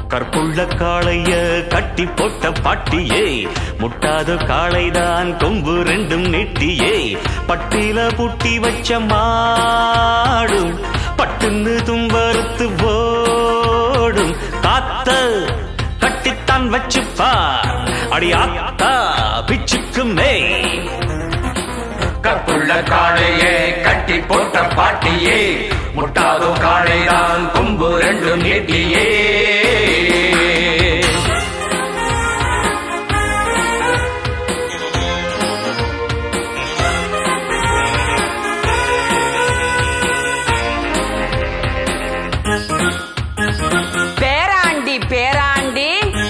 கற்புள்ள காளைய கட்டி போட்ட பாட்டியே முட்டாத காளைதான் கொம்பு ரெண்டும் நெட்டியே பட்டில புட்டி வச்ச மாடும் பட்டுன்னு தும்பறுத்து போடும் காத்த கட்டித்தான் வச்சுப்பா அடி ஆத்தா பிச்சுக்குமே கற்புள்ள காளையே கட்டி போட்ட பாட்டியே முட்டாதோ காளைதான் கொம்பு ரெண்டும் நீட்டியே பேராண்டி பேராண்டி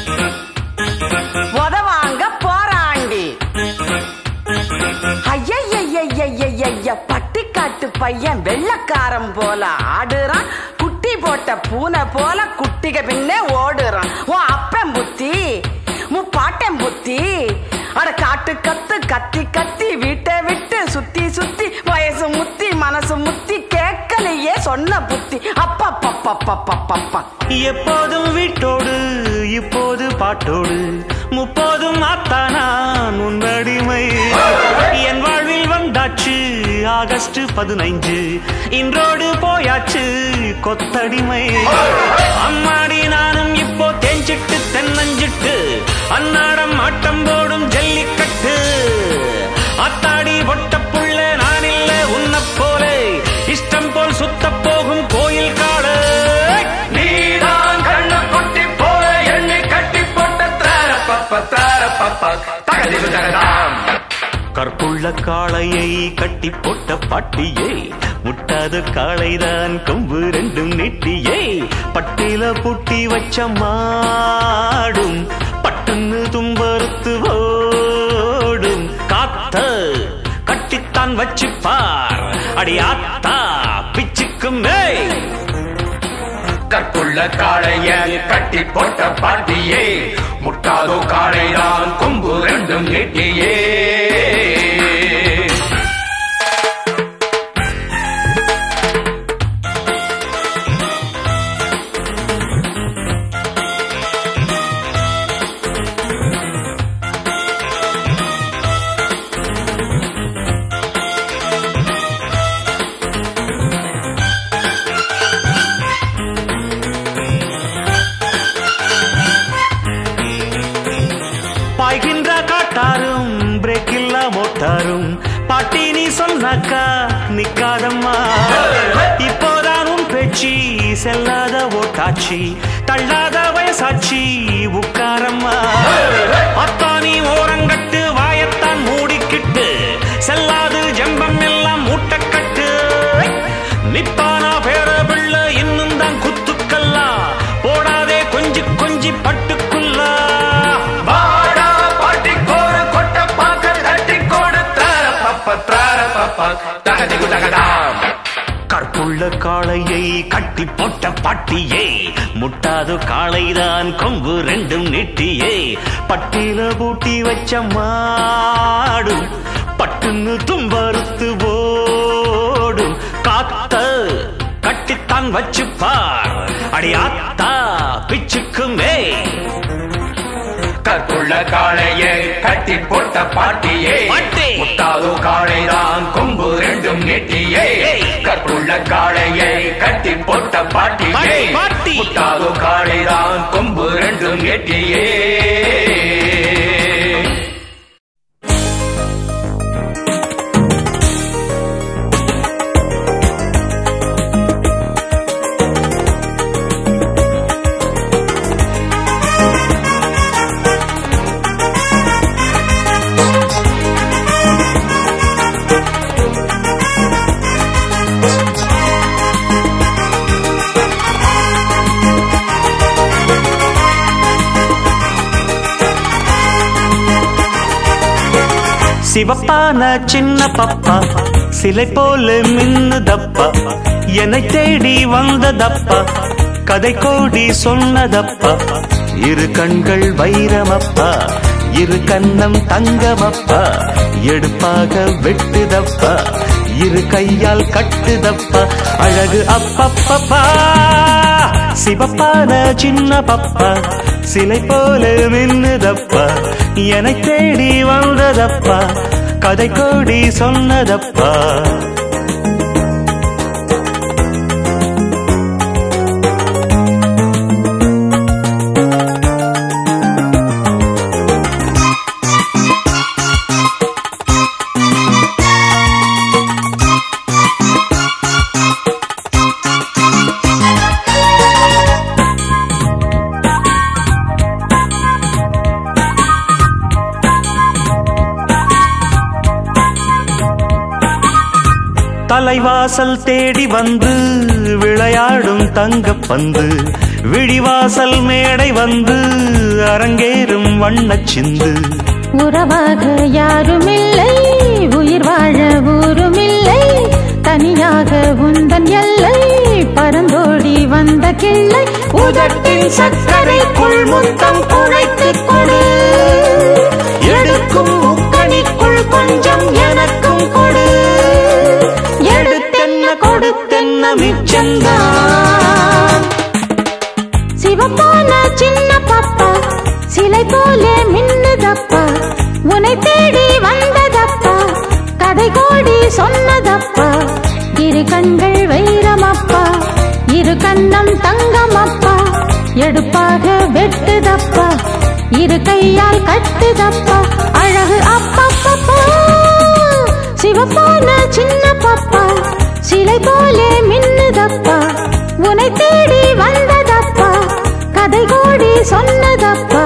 உதவாங்க போராண்டி ஐயய்யய்யய்யய்யய்ய பட்டிக்காட்டு பையன் வெள்ளக்காரன் போல ஆடுறான் குட்டி போட்ட பூனை போல குட்டிக பின்னே ஓடுறான் உன் அப்பன் புத்தி உன் பாட்டன் புத்தி அட காட்டு கத்து கத்தி கத்தி வீட்டை விட்டு சுத்தி சுத்தி வயசு முத்தி மனசு முத்தி கேட்கலையே சொன்ன புத்தி அப்பப்பப்பப்பப்பப்பப்பா எப்போதும் வீட்டோடு இப்போது பாட்டோடு முப்போதும் ஆத்தானான் உன்னடிமை என் வாழ்வில் வந்தாச்சு ஆகஸ்ட் பதினைஞ்சு இன்றோடு போயாச்சு கொத்தடிமை அம்மாடி நானும் இப்போ தேஞ்சிட்டு தென்னஞ்சிட்டு அன்னாடம் ஆட்டம் போடும் ஜல்லிக்கட்டு அத்தாடி பொட்ட புள்ள நான் இல்ல உன்ன போலே இஷ்டம் போல் சுத்த போகும் கோயில் காடு நீதான் கண்ணு குட்டி போல எண்ணி கட்டி போட்ட தார பப்ப தார பப்பா தகதிவு தகதாம் கற்புள்ள காளையை கட்டி போட்ட பாட்டியே முட்டாத காளைதான் கொம்பு ரெண்டும் நெட்டியே பட்டில பூட்டி வச்ச மாடும் பட்டுன்னு தும்பறுத்து ஓடும் காத்த கட்டித்தான் வச்சு பார் அடி ஆத்தா பிச்சுக்குமே கற்புள்ள காளைய கட்டி போட்ட பாட்டியே முட்டாதோ காளைதான் கொம்பு ரெண்டும் நீட்டியே பாய்கின்ற காட்டாரும் பிரேக் இல்ல மோட்டாரும் பாட்டி நீ சொன்னாக்கா நிக்காதம்மா இப்போதான் உன் பேச்சு செல்லாத ஓட்டாச்சி தள்ளாத வயசாச்சி உட்காரம்மா அத்தா நீ ஓரங்கட்டு வாயத்தான் மூடிக்கிட்டு செல்லாது ஜம்பம் எல்லாம் மூட்டக்கட்டு நிப்பானா பேர பிள்ளை இன்னும் தான் குத்துக்கல்லா போடாதே கொஞ்சி கொஞ்சி பட்டுக்குள்ளா வாடா பாட்டி கோடு கொட்ட பாக்க தட்டி கோடு தார பப்ப தார பப்பா தகதிவு தகதாம் கற்புள்ள காளையை கட்டி போட்ட பாட்டியே முட்டாது காளைதான் கொம்பு ரெண்டும் நெட்டியே பட்டில பூட்டி வச்ச மாடும் பட்டுன்னு தும்பறுத்து ஓடும் காத்த கட்டித்தான் வச்சு பார் அடி ஆத்தா பிச்சுக்குமே கற்புள்ள காளையை கட்டி போட்ட பாட்டியே பாட்டி. முட்டாதோ காளைதான் கொம்பு ரெண்டும் நீட்டியே ஏய். கற்புள்ள காளையை கட்டி போட்ட பாட்டியே பாட்டி, பாட்டி. முட்டாதோ காளைதான் கொம்பு ரெண்டும் நீட்டியே சிவப்பான சின்ன பப்பா சிலை போல மின்னுதப்பா என்னை தேடி வந்ததப்பா கதை கோடி சொன்னதப்பா இரு கண்கள் வைரமப்பா இரு கண்ணம் தங்கமப்பா எடுப்பாக வெட்டுதப்பா இரு கையால் கட்டுதப்பா அழகு அப்பப்பப்பா சிவப்பான சின்ன பப்பா சிலை போல மின்னுதப்பா என்னை தேடி வந்ததப்பா கதை கோடி சொன்னதப்பா தலைவாசல் தேடி வந்து விளையாடும் தங்கப் பந்து விழிவாசல் மேடை வந்து அரங்கேறும் வண்ணச் சிந்து உறவாக யாருமில்லை உயிர் வாழ ஊருமில்லை தனியாக உந்தன் எல்லை பரந்தோடி வந்த கிள்ளை உதட்டின் சர்க்கரைக்குள் முத்தம் குழைத்து கொடு எடுக்கும் முக்கணிக்குள் கொஞ்சம் எனக்கும் கொடு எடுத்தென்ன கொடுத்தென்ன மிச்சந்தான் சிவப்பான சின்ன பாப்பா சிலை போல மின்னுதப்பா உன்னை தேடி வந்ததப்பா கதை கோடி சொன்னதப்பா இரு கண்கள் வைரமப்பா இரு கண்ணம் தங்கமப்பா எடுப்பாக வெட்டுதப்பா இரு கையால் கட்டுதப்பா அழகு அப்பப்பப்பா சிவப்பான சின்ன பாப்பா சிலை போல மின்னுதப்பா உன்னை தேடி வந்ததப்பா கதை கோடி சொன்னதப்பா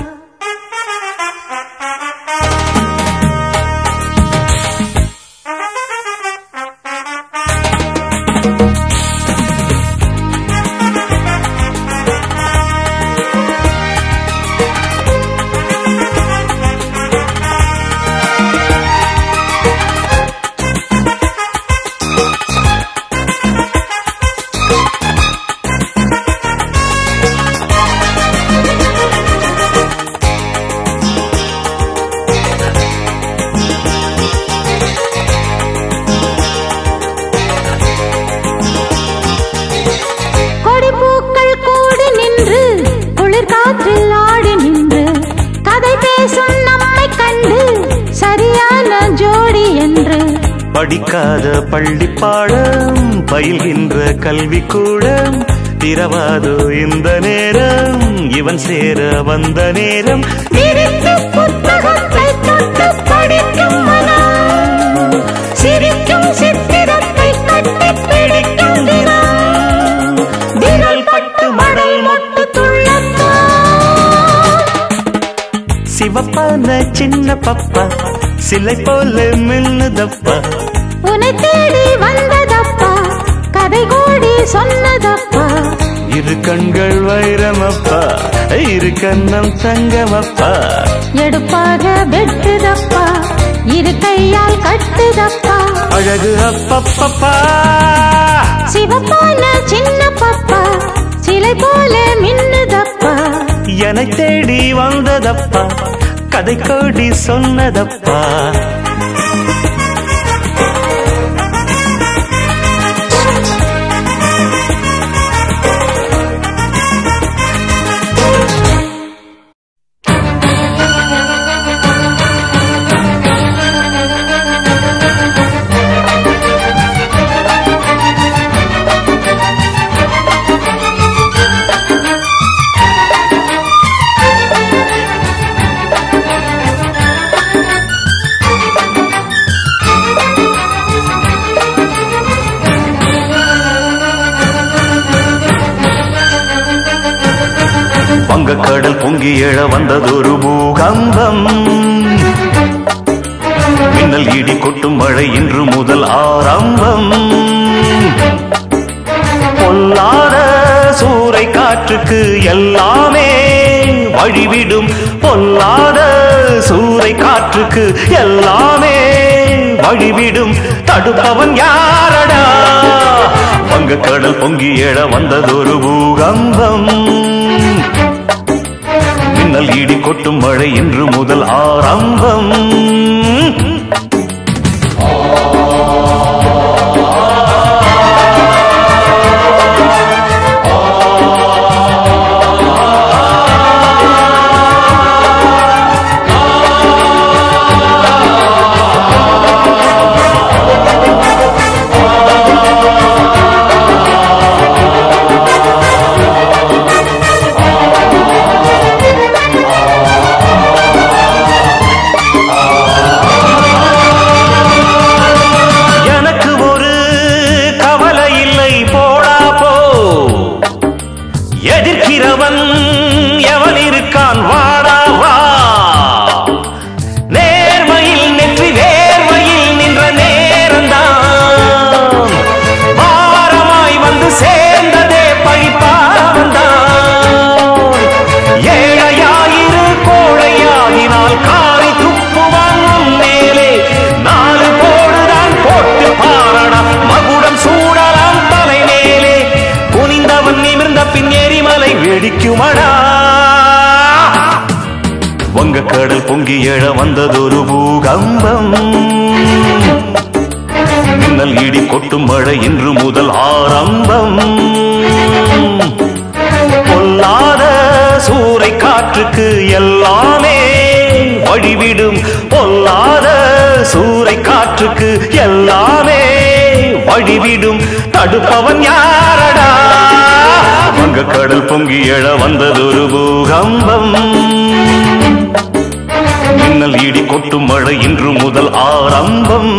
கொடி பூக்கள் கூடி நின்று குளிர் காற்றில் ஆடி நின்று கதை பேசும் நம்மை கண்டு சரியான ஜோடி என்று படிக்காத பள்ளிப்பாடம் பயில்கின்ற கல்வி கூடம் திரவாதோ இந்த நேரம் இவன் சேர வந்த நேரம் விரித்து புத்தகத்தை தொட்டு படிக்கும் மனம் சிரிக்கும் சித்திரத்தை கட்டி பிடிக்கும் தினம் விரல் பட்டு மடல் மொட்டு துள்ளத்தான் சிவப்பான சின்ன பப்பா சிலை போல மின்னுதப்பா உன்னை தேடி வந்ததப்பா கதை கோடி சொன்னதப்பா இரு கண்கள் வைரமப்பா இரு கண்ணம் தங்கமப்பா எடுப்பாக வெட்டுதப்பா இரு கையால் கட்டுதப்பா அழகு அப்பப்பப்பா சிவப்பான சின்ன பப்பா சிலை போல மின்னுதப்பா என்னை தேடி வந்ததப்பா கதை கோடி சொன்னதப்பா வங்கக்கடல் பொங்கி எழ வந்ததொரு பூகம்பம் மின்னல் இடி கொட்டும் மழை இன்று முதல் ஆரம்பம் பொல்லாத சூறை காற்றுக்கு எல்லாமே வழிவிடும் பொல்லாத சூறை காற்றுக்கு எல்லாமே வழிவிடும் தடுப்பவன் யாரடா வங்கக்கடல் பொங்கி எழ வந்ததொரு பூகம்பம் மின்னல் இடி கொட்டும் மழை இன்று முதல் ஆரம்பம் ஆ எதிர்க்கிறவன் எவன் இருக்கான் வாடா வா நேர்மையில் நெற்றி வேர்மையில் நின்ற நேரந்தான் வாரமாய் வந்து சேர்ந்ததே பழிப்பாவந்தான் ஏழையாயிரு கோழையாகினால் காரி துப்புவான் உன் மேலே நாலு கோடுதான் போட்டு பாரடா மகுடம் சூடலாம் தலை மேலே குனிந்தவன் நிமிர்ந்த பின் எரிமலை வெடிக்குமடா வங்க கடல் பொங்கி எழ வந்ததொரு பூகம்பம் மின்னல் இடி கொட்டும் மழை இன்று முதல் ஆரம்பம் பொல்லாத சூறை காற்றுக்கு எல்லாமே வழிவிடும் பொல்லாத சூறை காற்றுக்கு எல்லாமே வழிவிடும் தடுப்பவன் யாரடா வங்க கடல் பொங்கி எழ வந்ததொரு பூகம்பம் மின்னல் இடி கொட்டும் மழை இன்று முதல் ஆரம்பம்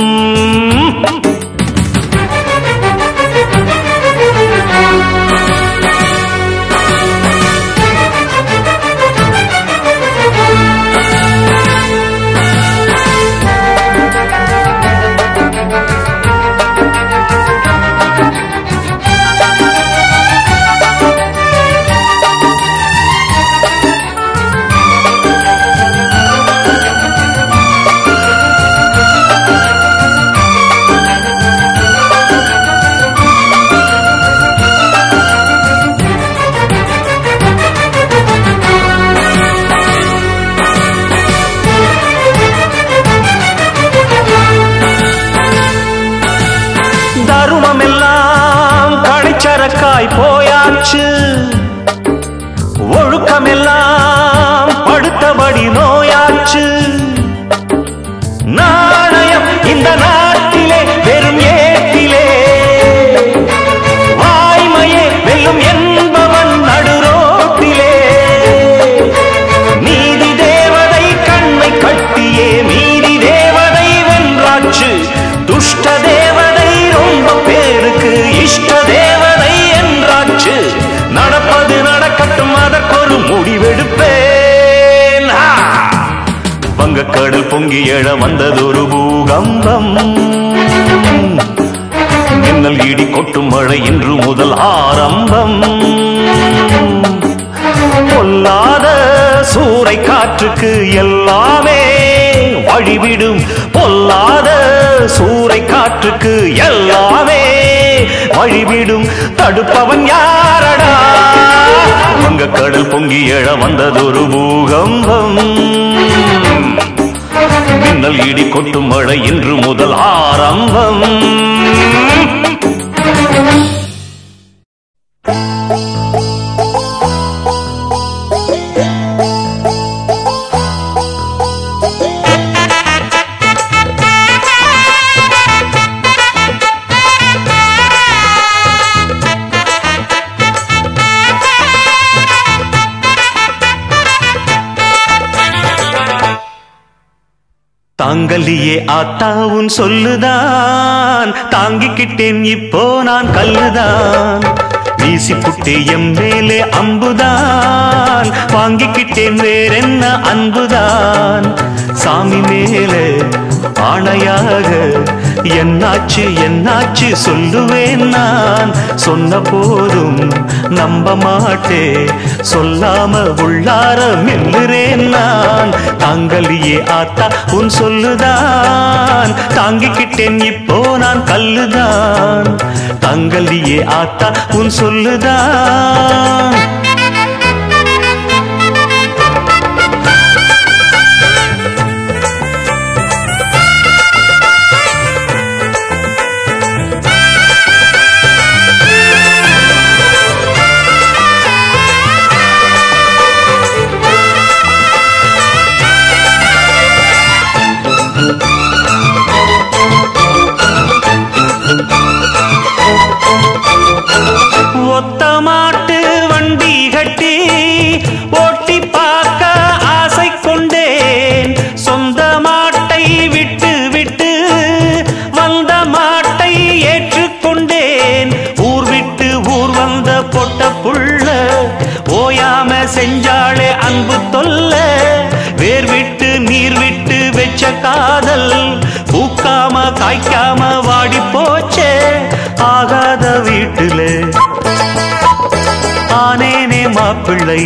தருமம் எல்லாம் கழிச்சரக்காய் போயாச்சு ஒழுக்கம் எல்லாம் படுத்தபடி நோயாச்சு நாணயம் இந்த நாட்டிலே வெறும் ஏட்டிலே வாய்மையே வெல்லும் என்பவன் நடுரோட்டிலே நீதி தேவதை கண்ணை கட்டியே மீதி தேவதை வென்றாச்சு துஷ்ட தேவதை ரொம்ப பேருக்கு இஷ்ட தேவதை என்றாச்சு நடப்பது நடக்கட்டும் அதற்கொரு முடிவெடுப்பேன் ஹா! வங்கக்கடல் பொங்கி எழ வந்ததொரு பூகம்பம் மின்னல் இடி கொட்டும் மழை இன்று முதல் ஆரம்பம் பொல்லாத சூறை காற்றுக்கு எல்லாமே வழிவிடும் பொல்லாத சூறை காற்றுக்கு எல்லாமே வழிவிடும் தடுப்பவன் யாரடா வங்க கடல் பொங்கி எழ வந்ததொரு பூகம்பம் மின்னல் இடி கொட்டும் மழை இன்று முதல் ஆரம்பம் தாங்கலியே ஆத்தா உன் சொல்லுதான் தாங்கிக்கிட்டேன் இப்போ நான் கல்லுதான் வீசி புட்டே எம் மேலே அம்புதான் வாங்கிக்கிட்டேன் வேறென்ன அன்புதான் சாமி மேலே ஆணையாக என்னாச்சு என்னாச்சு சொல்லுவேன் நான் சொன்ன போதும் நம்ப மாட்டே சொல்லாம உள்ளார மெல்லுறேன் நான் தாங்கலியே ஆத்தா உன் சொல்லுதான் தாங்கிக்கிட்டேன் இப்போ நான் கல்லுதான் தாங்கலியே ஆத்தா உன் சொல்லுதான் ஒத்த மாட்டு வண்டி மாப்பிள்ளை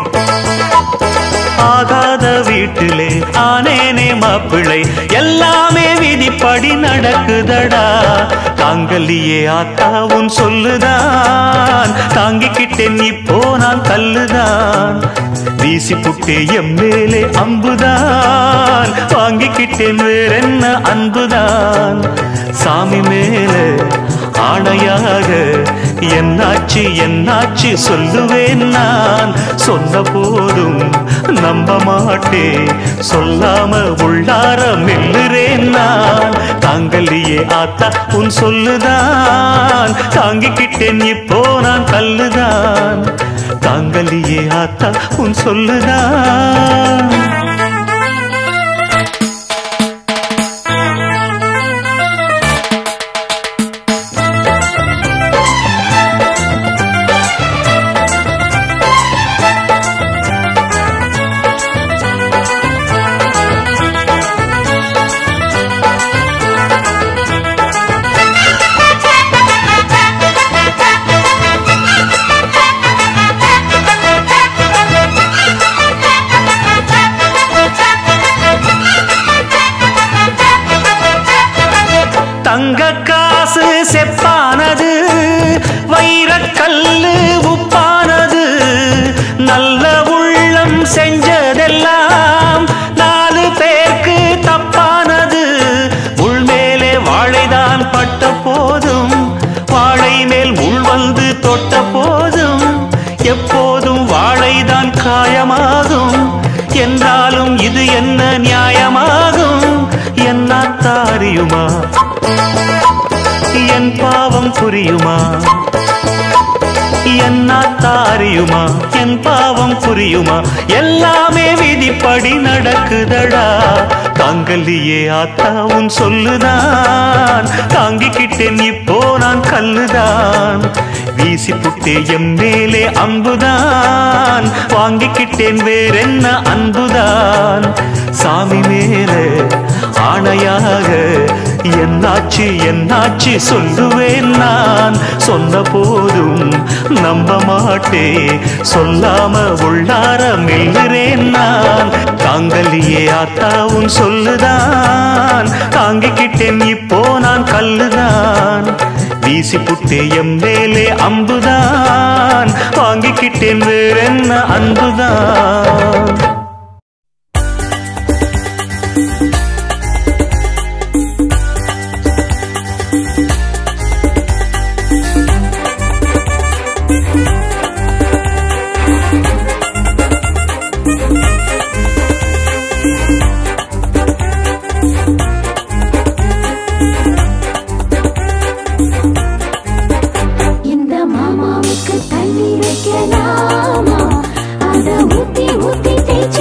ஆகாத வீட்டிலே ஆனேனே மாப்பிள்ளை எல்லாமே விதிப்படி நடக்குதடா தாங்கல்லியே ஆத்தாவும் சொல்லுதான் தாங்கிக்கிட்டேன் இப்போ நான் கல்லுதான் வீசி புட்டே எம் மேலே அம்புதான் வாங்கிக்கிட்டேன் வேறென்ன அன்புதான் சாமி மேலே ஆணையாக என்னாச்சு என்னாச்சு சொல்லுவேன் நான் சொன்ன போதும் நம்ப மாட்டே சொல்லாம உள்ளார மெல்லுறேன் நான் தாங்கல்லையே ஆத்தா உன் சொல்லுதான் தாங்கிக்கிட்டேன் இப்போ நான் கல்லுதான் தாங்கல்லையே ஆத்தா உன் சொல்லுதான் தங்க காசு செப்பானது வைரக்கல்லு உப்பானது நல்ல உள்ளம் செஞ்சதெல்லாம் நாலு பேருக்கு தப்பானது உள் மேலே வாழைதான் பட்ட போதும் வாழை மேல் முள் வந்து தொட்ட போதும் எப்போதும் வாழைதான் காயமாகும் என்றாலும் இது என்ன நியாயமாகும் என்ன தாரியுமா என் பாவம் புரியுமா என்ன தாரியுமா என் பாவம் புரியுமா எல்லாமே விதிப்படி நடக்குதடா தாங்கல்லியே ஆத்தா உன் சொல்லுதான் தாங்கிக்கிட்டேன் இப்போ நான் கல்லுதான் வீசி புட்டே எம் மேலே அம்புதான் வாங்கிக்கிட்டேன் வேறென்ன அன்புதான் சாமி மேலே ஆணையாக என்னாச்சு என்னாச்சு சொல்லுவேன் நான் சொன்ன போதும் நம்ப மாட்டே சொல்லாம உள்ளார மெல்லுறேன் நான் தாங்கல்லையே ஆத்தாவும் சொல்லுதான் தாங்கிக்கிட்டேன் இப்போ நான் கல்லுதான் வீசி புட்டே எம் மேலே அம்புதான் வாங்கிக்கிட்டேன் வேறென்ன அன்புதான் இந்த மாமாவுக்கு தண்ணி வைக்கலாமா அத ஊத்தி ஊத்தி தேய்ச்சி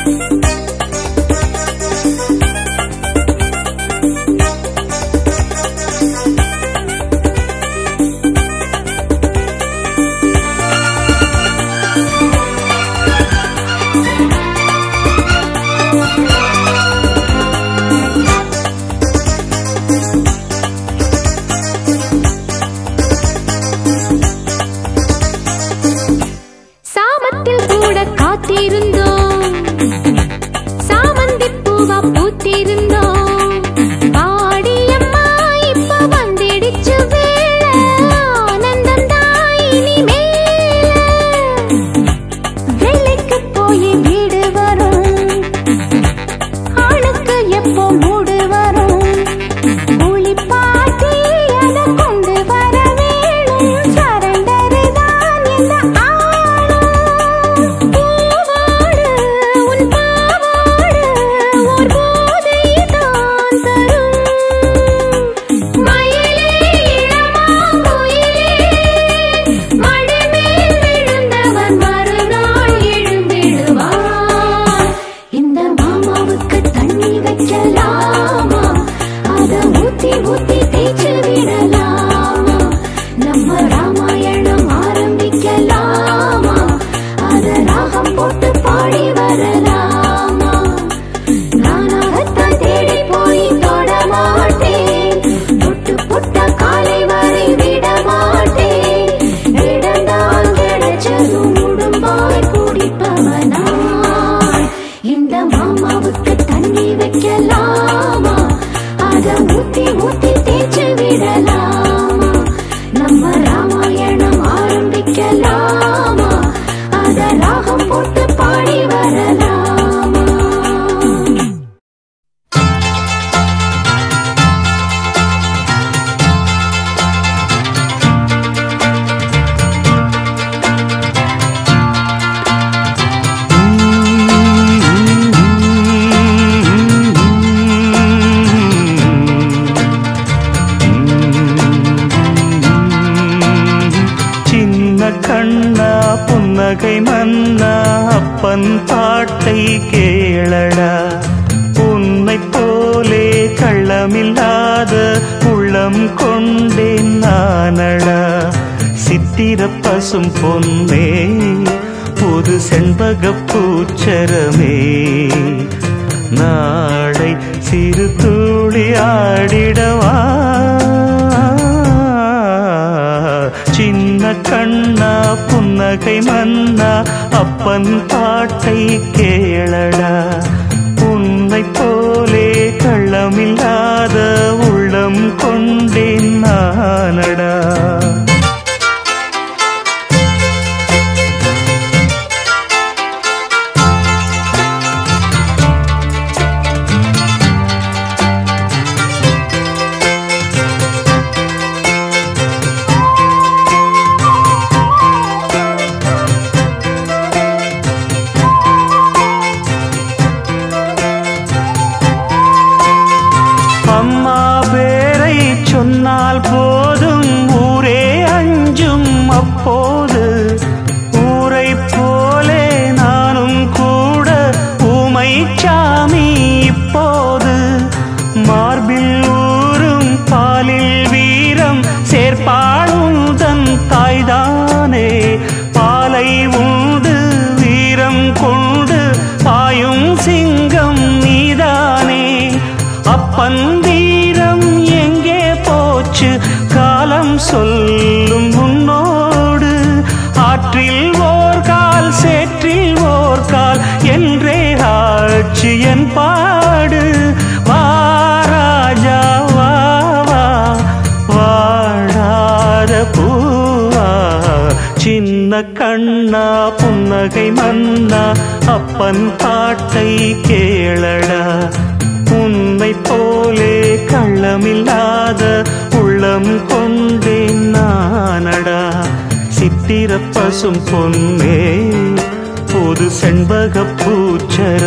சாமத்தில் கூட காத்திருந்தோம் சாமந்தி பூவா பூத்திருந்தோம் பாடியம்மா இப்ப வந்திடுச்சு வேளை ஆனந்தம் தான் இனிமேல வேலைக்கு போய் வீடு வரும் ஆளுக்கு எப்போ மூடு வரும் கூலி பாட்டி அதை கொண்டு வர வேணும் சரண்டரு தான் இந்த ஆளும் பூவாடு உன் பாவாடு ஓர் போதை தான் தரும் மயிலே இளமாங்குயிலே மடிமேல் விழுந்தவன் மறுநாள் எழுந்திடுவான் இந்த மாமாவுக்கு தண்ணி வைக்கலாமா அத ஊத்தி ஊத்தி தேய்ச்சு விடலாமா நம்ம ராமாயணம் ஆரம்பிக்கலாமா அத ராகம் போட்டு பாடி வரலாமா நானாகத்தான் தேடி போய் தொட மாட்டேன் தொட்டு புட்ட காலை வரை விட மாட்டேன் இடந்தான் கிடைச்சதும் உடும்பாய் குடிப்பவனாய் இந்த மாமாவுக்கு தண்ணி வைக்கலாமா அத ஊத்தி ஊத்தி தேய்ச்சு விடலாமா நம்ம ராமாயணம் ஆரம்பிக்கலாமா அத ராகம் போட்டு பாடி வரலாமா சின்ன கண்ணா புன்னகை மன்னா அப்பன் பாட்டை கேளடா உன்னை போலே கள்ளமில்லாத உள்ளம் கொண்டேன் நானடா சித்திர பசும் பொன்னே புது செண்பக பூச்சரமே நாளை சிறு துளி ஆடிடவா சின்ன கண்ணா புன்னகை மன்னா அப்பன் பாட்டை கேளடா உன்னை போலே கள்ளமில்லாத உள்ளம் கொண்டேன் நானடா அம்மா பேரை சொன்னால் போதும் ஊரே அஞ்சும் அப்போது ஊரை போலே நானும் கூட ஊமை சாமி இப்போது மார்பில் ஊரும் பாலில் வீரம் சேர்ப்பாளும் தன் தாய்தானே பாலை உண்டு வீரம் கொண்டு பாயும் சிங்கம் நீதானே அப்பன் வீரம் எங்கே போச்சு காலம் சொல்லும் உன்னோடு ஆற்றில் ஓர் கால் சேற்றில் ஓர் கால் என்றே ஆட்சி என் பாடு வா ராஜா வா வா வாழாத பூவா சின்ன கண்ணா புன்னகை மன்னா அப்பன் பாட்டை கேளடா உன்னை போலே கள்ளமில்லாத உள்ளம் கொண்டேன் நானடா சித்திர பசும் பொன்னே புது செண்பக பூச்சர